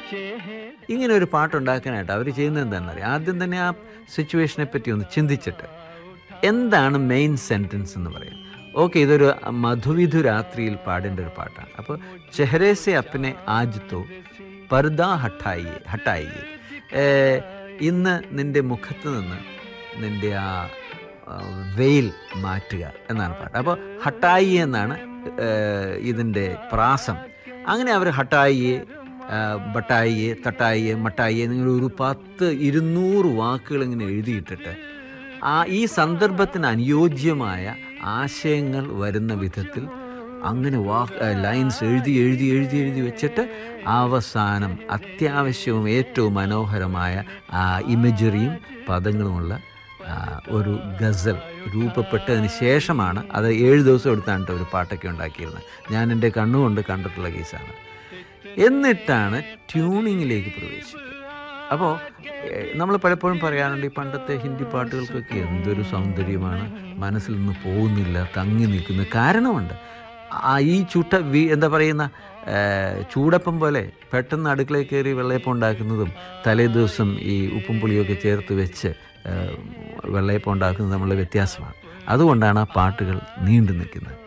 ഇങ്ങനെ ഒരു പാട്ടുണ്ടാക്കാനായിട്ട് അവർ ചെയ്യുന്നത് എന്താണെന്ന് അറിയാം ആദ്യം തന്നെ ആ സിറ്റുവേഷനെ പറ്റി ഒന്ന് ചിന്തിച്ചിട്ട് എന്താണ് മെയിൻ സെൻറ്റൻസ് എന്ന് പറയാം ഓക്കെ ഇതൊരു മധുവിധു രാത്രിയിൽ പാടേണ്ട ഒരു പാട്ടാണ് അപ്പോൾ ചെഹ്റേസെ അപ്പനെ ആജ്തോ പർദ ഹട്ടായി ഹട്ടായി ഇന്ന് നിൻ്റെ മുഖത്ത് നിന്ന് നിൻ്റെ ആ ആ, വെയിൽ മാറ്റുക എന്നാണ് പാട്ട് അപ്പോൾ ഹട്ടായി എന്നാണ് ഏഹ്, ഇതിൻ്റെ പ്രാസം അങ്ങനെ അവർ ഹട്ടായിയെ ബട്ടായിയെ തട്ടായിയെ മട്ടായിയെ എന്നിങ്ങനെ ഒരു പത്ത് ഇരുന്നൂറ് വാക്കുകൾ ഇങ്ങനെ എഴുതിയിട്ടിട്ട് ആ ഈ സന്ദർഭത്തിന് അനുയോജ്യമായ ആശയങ്ങൾ വരുന്ന വിധത്തിൽ അങ്ങനെ വാ ലൈൻസ് എഴുതി എഴുതി എഴുതി എഴുതി വെച്ചിട്ട് അവസാനം അത്യാവശ്യവും ഏറ്റവും മനോഹരമായ ആ ഇമേജറിയും പദങ്ങളുമുള്ള ആ, ഒരു ഗസൽ രൂപപ്പെട്ടതിന് ശേഷമാണ് അത് ഏഴ് ദിവസം എടുത്താണ് ട്ടോ ഒരു പാട്ടൊക്കെ ഉണ്ടാക്കിയിരുന്നത് ഞാൻ എൻ്റെ കണ്ണുകൊണ്ട് കണ്ടിട്ടുള്ള കേസാണ് എന്നിട്ടാണ് ട്യൂണിങ്ങിലേക്ക് പ്രവേശിക്കുന്നത് അപ്പോൾ നമ്മൾ പലപ്പോഴും പറയാറുണ്ട് ഈ പണ്ടത്തെ ഹിന്ദി പാട്ടുകൾക്കൊക്കെ എന്തൊരു സൗന്ദര്യമാണ് മനസ്സിൽ നിന്ന് പോകുന്നില്ല തങ്ങി നിൽക്കുന്ന കാരണമുണ്ട് ആ ഈ ചുട്ട വി എന്താ പറയുന്ന ഏഹ്, ചൂടപ്പം പോലെ പെട്ടെന്ന് അടുക്കളയിൽ കയറി വെള്ളയപ്പം ഉണ്ടാക്കുന്നതും തലേ ദിവസം ഈ ഉപ്പും പുളിയൊക്കെ ചേർത്ത് വെച്ച് ഏഹ്, വെള്ളയപ്പം ഉണ്ടാക്കുന്നത് തമ്മിലുള്ള വ്യത്യാസമാണ് അതുകൊണ്ടാണ് ആ പാട്ടുകൾ നീണ്ടു നിൽക്കുന്നത്